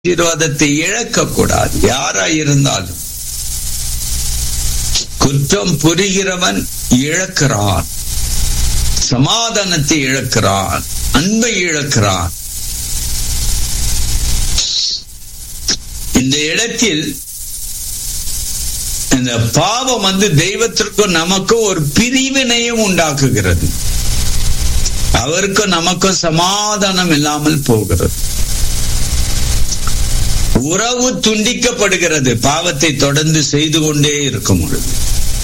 ஆசீர்வாதத்தை இழக்க கூடாது யாரா இருந்தாலும் குற்றம் புரிகிறவன் இழக்கிறான் சமாதானத்தை இழக்கிறான் அன்பை இழக்கிறான் இந்த இடத்தில் இந்த பாவம் வந்து தெய்வத்திற்கும் நமக்கும் ஒரு பிரிவினையும் உண்டாக்குகிறது அவருக்கும் நமக்கும் சமாதானம் இல்லாமல் போகிறது உறவு துண்டிக்கப்படுகிறது பாவத்தை தொடர்ந்து செய்து கொண்டே இருக்கும் பொழுது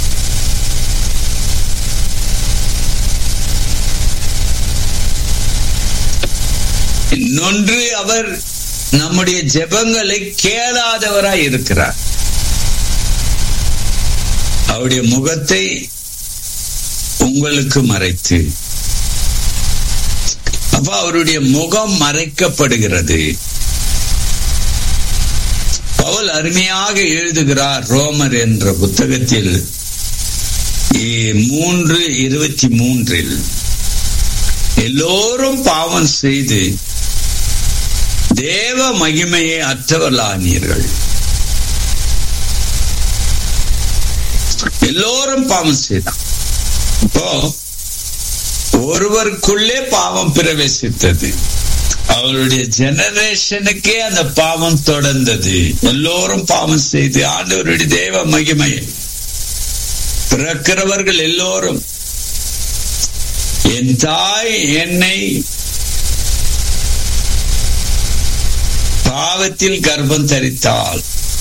இன்னொன்று அவர் நம்முடைய ஜெபங்களை கேளாதவராய் இருக்கிறார் அவருடைய முகத்தை உங்களுக்கு மறைத்து அப்ப அவருடைய முகம் மறைக்கப்படுகிறது பவுல் அருமையாக எழுதுகிறார் ரோமர் என்ற புத்தகத்தில் மூன்று இருபத்தி மூன்றில் எல்லோரும் பாவம் செய்து தேவ மகிமையை அற்றவர்களானீர்கள் எல்லோரும் பாவம் செய்தான் இப்போ ஒருவருக்குள்ளே பாவம் பிரவேசித்தது அவருடைய ஜெனரேஷனுக்கே அந்த பாவம் தொடர்ந்தது எல்லோரும் பாவம் செய்து ஆண்டவருடைய தேவ மகிமை பிறக்கிறவர்கள் எல்லோரும் என் தாய் என்னை பாவத்தில் கர்ப்பம் தரித்தாள்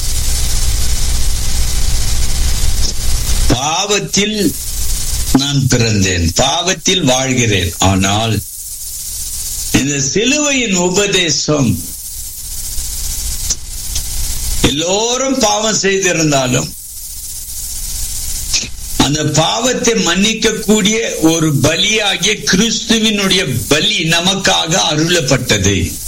பாவத்தில் நான் பிறந்தேன் பாவத்தில் வாழ்கிறேன் ஆனால் இந்த சிலுவையின் உபதேசம் எல்லோரும் பாவம் செய்திருந்தாலும் அந்த பாவத்தை மன்னிக்கக்கூடிய ஒரு பலியாகிய கிறிஸ்துவினுடைய பலி நமக்காக அருளப்பட்டது